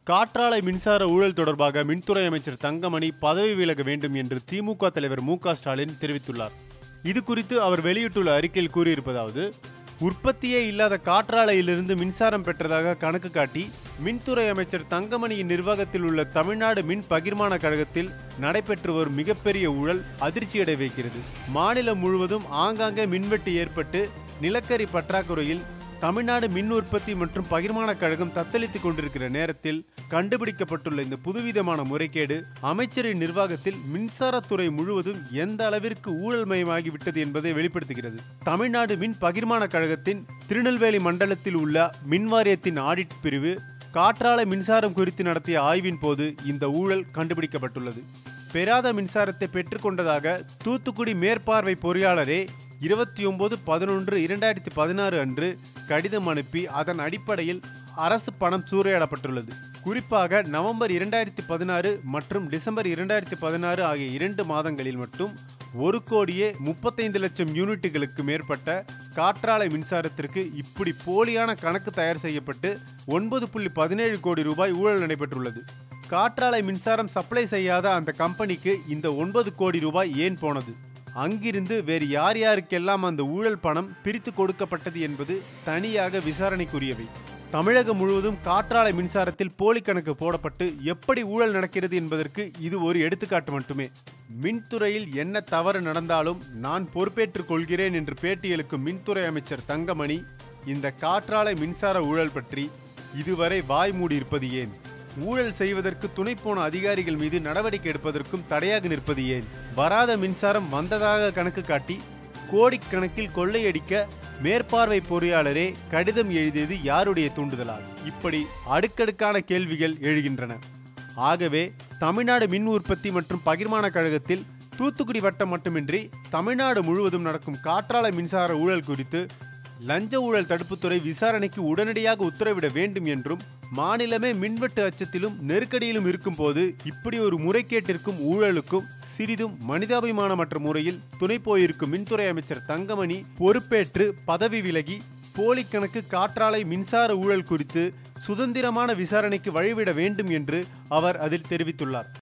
காற்றாலை மின்சார ஊழல் தொடர்பாக மின்துறை அமைச்சர் தங்கமணி பதவி விலக வேண்டும் என்று திமுக தலைவர் மு க ஸ்டாலின் தெரிவித்துள்ளார் இது குறித்து அவர் வெளியிட்டுள்ள அறிக்கையில் கூறியிருப்பதாவது உற்பத்தியே இல்லாத காற்றாலையிலிருந்து மின்சாரம் பெற்றதாக கணக்கு காட்டி மின்துறை அமைச்சர் தங்கமணியின் நிர்வாகத்தில் உள்ள தமிழ்நாடு மின் பகிர்மான கழகத்தில் நடைபெற்று வரும் மிகப்பெரிய ஊழல் அதிர்ச்சியடை வைக்கிறது மாநிலம் முழுவதும் ஆங்காங்கே மின்வெட்டு ஏற்பட்டு நிலக்கரி பற்றாக்குறையில் தமிழ்நாடு மின் உற்பத்தி மற்றும் பகிர்மான கழகம் தத்தளித்துக் கொண்டிருக்கிற நேரத்தில் கண்டுபிடிக்கப்பட்டுள்ள இந்த புதுவிதமான முறைகேடு அமைச்சரின் நிர்வாகத்தில் மின்சாரத்துறை முழுவதும் எந்த அளவிற்கு ஊழல்மயமாகி விட்டது என்பதை வெளிப்படுத்துகிறது தமிழ்நாடு மின் பகிர்மான கழகத்தின் திருநெல்வேலி மண்டலத்தில் உள்ள மின் வாரியத்தின் ஆடிட் பிரிவு காற்றாலை மின்சாரம் குறித்து நடத்திய ஆய்வின் போது இந்த ஊழல் கண்டுபிடிக்கப்பட்டுள்ளது பெறாத மின்சாரத்தை பெற்றுக்கொண்டதாக தூத்துக்குடி மேற்பார்வை பொறியாளரே இருபத்தி ஒன்பது பதினொன்று இரண்டாயிரத்தி பதினாறு அன்று கடிதம் அனுப்பி அதன் அடிப்படையில் அரசு பணம் சூறையாடப்பட்டுள்ளது குறிப்பாக நவம்பர் இரண்டாயிரத்தி பதினாறு மற்றும் டிசம்பர் இரண்டாயிரத்தி பதினாறு ஆகிய இரண்டு மாதங்களில் மட்டும் ஒரு கோடியே முப்பத்தைந்து லட்சம் யூனிட்டுகளுக்கு மேற்பட்ட காற்றாலை மின்சாரத்திற்கு இப்படி போலியான கணக்கு தயார் செய்யப்பட்டு ஒன்பது புள்ளி பதினேழு கோடி ரூபாய் ஊழல் நடைபெற்றுள்ளது காற்றாலை மின்சாரம் சப்ளை செய்யாத அந்த கம்பெனிக்கு இந்த ஒன்பது கோடி ரூபாய் ஏன் போனது அங்கிருந்து வேறு யார் யாருக்கெல்லாம் அந்த ஊழல் பணம் பிரித்து கொடுக்கப்பட்டது என்பது தனியாக விசாரணைக்குரியவை தமிழகம் முழுவதும் காற்றாலை மின்சாரத்தில் போலி கணக்கு போடப்பட்டு எப்படி ஊழல் நடக்கிறது என்பதற்கு இது ஒரு எடுத்துக்காட்டு மட்டுமே மின்துறையில் என்ன தவறு நடந்தாலும் நான் பொறுப்பேற்றுக் கொள்கிறேன் என்று பேட்டியளிக்கும் மின்துறை அமைச்சர் தங்கமணி இந்த காற்றாலை மின்சார ஊழல் பற்றி இதுவரை வாய் மூடி இருப்பது ஏன் ஊழல் செய்வதற்கு துணை போன அதிகாரிகள் மீது நடவடிக்கை எடுப்பதற்கும் தடையாக நிற்பது ஏன் வராத மின்சாரம் வந்ததாக கணக்கு காட்டி கோடிக்கணக்கில் கொள்ளையடிக்க மேற்பார்வை பொறியாளரே கடிதம் எழுதியது யாருடைய தூண்டுதலால் இப்படி அடுக்கடுக்கான கேள்விகள் எழுகின்றன ஆகவே தமிழ்நாடு மின் உற்பத்தி மற்றும் பகிர்மான கழகத்தில் தூத்துக்குடி வட்டம் மட்டுமின்றி தமிழ்நாடு முழுவதும் நடக்கும் காற்றாலை மின்சார ஊழல் குறித்து லஞ்ச ஊழல் தடுப்புத்துறை விசாரணைக்கு உடனடியாக உத்தரவிட வேண்டும் என்றும் மாநிலமே மின்வெட்டு அச்சத்திலும் நெருக்கடியிலும் இருக்கும்போது இப்படி ஒரு முறைகேட்டிற்கும் ஊழலுக்கும் சிறிதும் மனிதாபிமானமற்ற முறையில் துணை போயிருக்கும் மின்துறை அமைச்சர் தங்கமணி பொறுப்பேற்று பதவி விலகி போலி கணக்கு காற்றாலை மின்சார ஊழல் குறித்து சுதந்திரமான விசாரணைக்கு வழிவிட வேண்டும் என்று அவர் அதில் தெரிவித்துள்ளார்